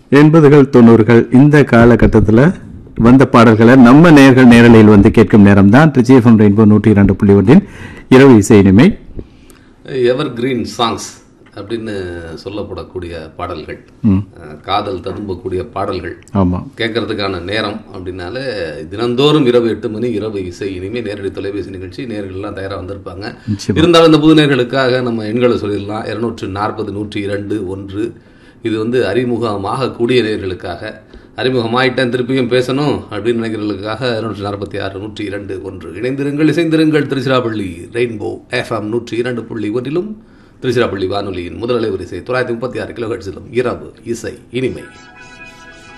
எண்பதுகள் தொண்ணூறுகள் இந்த காலகட்டத்தில் வந்த பாடல்களை நம்ம நேர்கள் நேரலையில் வந்து கேட்கும் நேரம் தான் ட்ரிச்சி எஃப்எம் ரெயின்போ நூற்றி இரண்டு புள்ளி ஒன்றின் இரவு இசை இனிமை எவர் கிரீன் சாங்ஸ் அப்படின்னு சொல்லப்படக்கூடிய பாடல்கள் அஹ், காதல் ததும்பக்கூடிய பாடல்கள் ஆமாம் கேட்கறதுக்கான நேரம் அப்படின்னாலே தினந்தோறும் இரவு எட்டு மணி இரவு இசை இனிமே நேரடி தொலைபேசி நிகழ்ச்சி நேர்கள்லாம் தயாராக வந்திருப்பாங்க நிச்சயமா. இருந்தாலும் இந்த புது நேர்களுக்காக நம்ம எண்களை சொல்லிடலாம் இருநூற்று நாற்பது நூற்றி இரண்டு ஒன்று இது வந்து அறிமுகமாக கூடிய நேர்களுக்காக அறிமுகமாயிட்டேன் திருப்பியும் பேசணும் அப்படின்னு நினைக்கிறவர்களுக்காக இருநூற்றி நாற்பத்தி ஆறு நூற்றி இரண்டு ஒன்று இணைந்திருங்கள் இசைந்திருங்கள் திருச்சிராப்பள்ளி ரெயின்போ எஃப்எம் நூற்றி இரண்டு புள்ளி ஒன்றிலும் திருச்சிராப்பள்ளி வானொலியின் முதல் அலைவரிசை தொள்ளாயிரத்தி முப்பத்தி ஆறு கிலோ இரவு இசை இனிமை